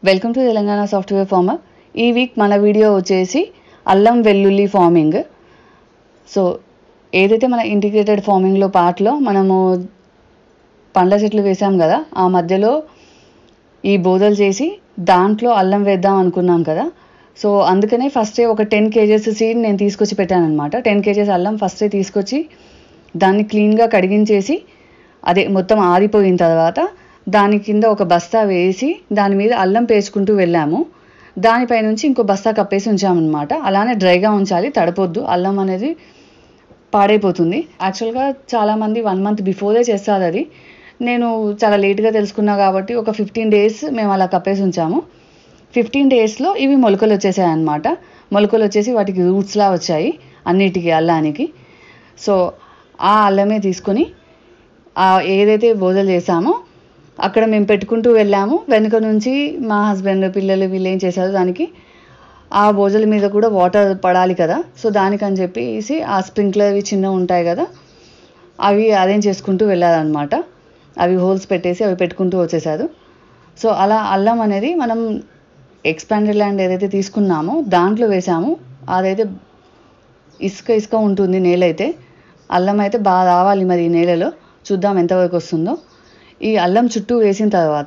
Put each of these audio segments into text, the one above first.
welcome to Telangana software farmer ఈ week మన video వచ్చేసి అల్లం వెల్లుల్లి ఫార్మింగ్ సో ఏదైతే మన ఇంటిగ్రేటెడ్ ఫార్మింగ్లో పార్ట్లో మనము పండ్ల చెట్లు వేసాం కదా ఆ మధ్యలో ఈ బోదలు చేసి దాంట్లో అల్లం వేద్దాం అనుకున్నాం కదా సో అందుకనే ఫస్టే ఒక టెన్ కేజెస్ సీడ్ నేను తీసుకొచ్చి పెట్టాను అనమాట టెన్ కేజెస్ అల్లం ఫస్టే తీసుకొచ్చి దాన్ని క్లీన్గా కడిగించేసి అదే మొత్తం ఆరిపోయిన తర్వాత దాని కింద ఒక బస్తా వేసి దాని మీద అల్లం పేర్చుకుంటూ వెళ్ళాము దానిపై నుంచి ఇంకో బస్తా కప్పేసి ఉంచామన్నమాట అలానే డ్రైగా ఉంచాలి తడపొద్దు అల్లం అనేది పాడైపోతుంది యాక్చువల్గా చాలామంది వన్ మంత్ బిఫోరే చేస్తారు అది నేను చాలా లేట్గా తెలుసుకున్నా కాబట్టి ఒక ఫిఫ్టీన్ డేస్ మేము అలా కప్పేసి ఉంచాము ఫిఫ్టీన్ డేస్లో ఇవి మొలకలు వచ్చేసాయి అన్నమాట మొలకలు వచ్చేసి వాటికి రూట్స్లా వచ్చాయి అన్నిటికీ అల్లానికి సో ఆ అల్లమే తీసుకొని ఆ ఏదైతే బోధలు చేసామో అక్కడ మేము పెట్టుకుంటూ వెళ్ళాము వెనుక నుంచి మా హస్బెండ్ పిల్లలు వీళ్ళు ఏం చేశారు దానికి ఆ బోజల మీద కూడా వాటర్ పడాలి కదా సో దానికని చెప్పేసి ఆ స్ప్రింక్లర్వి చిన్న ఉంటాయి కదా అవి అరేంజ్ చేసుకుంటూ వెళ్ళారనమాట అవి హోల్స్ పెట్టేసి అవి పెట్టుకుంటూ వచ్చేసారు సో అలా అల్లం అనేది మనం ఎక్స్పాండెడ్ ల్యాండ్ ఏదైతే తీసుకున్నామో దాంట్లో వేసాము అదైతే ఇసుక ఇసుక ఉంటుంది నేల అయితే అల్లం అయితే బాగా రావాలి మరి ఈ నేలలో చూద్దాం ఎంతవరకు వస్తుందో ఈ అల్లం చుట్టూ వేసిన తర్వాత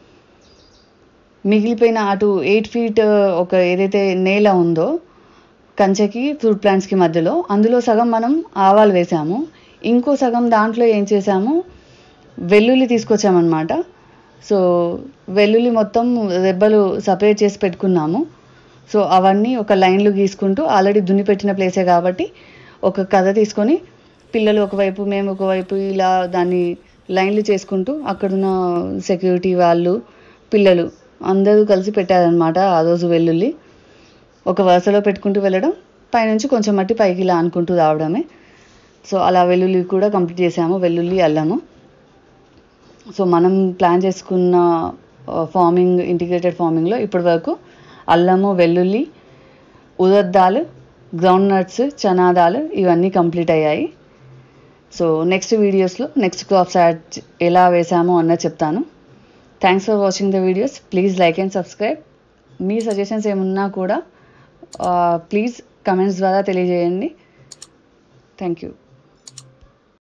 మిగిలిపోయిన అటు ఎయిట్ ఫీట్ ఒక ఏదైతే నేల ఉందో కంచెకి ఫ్రూట్ ప్లాంట్స్కి మధ్యలో అందులో సగం మనం ఆవాలు వేసాము ఇంకో సగం దాంట్లో ఏం చేసాము వెల్లుల్లి తీసుకొచ్చామన్నమాట సో వెల్లుల్లి మొత్తం రెబ్బలు సపరేట్ చేసి పెట్టుకున్నాము సో అవన్నీ ఒక లైన్లు గీసుకుంటూ ఆల్రెడీ దున్ని పెట్టిన ప్లేసే కాబట్టి ఒక కథ తీసుకొని పిల్లలు ఒకవైపు మేము ఒకవైపు ఇలా దాన్ని లైన్లు చేసుకుంటూ అక్కడున్న సెక్యూరిటీ వాళ్ళు పిల్లలు అందరూ కలిసి పెట్టారనమాట ఆ రోజు వెల్లుల్లి ఒక వరుసలో పెట్టుకుంటూ వెళ్ళడం పైనుంచి కొంచెం మట్టి పైకి ఇలా అనుకుంటూ రావడమే సో అలా వెల్లుల్లి కూడా కంప్లీట్ చేసాము వెల్లుల్లి అల్లము సో మనం ప్లాన్ చేసుకున్న ఫార్మింగ్ ఇంటిగ్రేటెడ్ ఫార్మింగ్లో ఇప్పటి వరకు అల్లము వెల్లుల్లి ఉదద్దాలు గ్రౌండ్ నట్స్ చనాదాలు ఇవన్నీ కంప్లీట్ అయ్యాయి సో నెక్స్ట్ వీడియోస్లో నెక్స్ట్ క్రాప్స్ యాడ్ ఎలా వేసామో అన్నది చెప్తాను thanks for watching the videos please like and subscribe మీ సజెషన్స్ ఏమున్నా కూడా ప్లీజ్ కమెంట్స్ ద్వారా తెలియజేయండి థ్యాంక్ యూ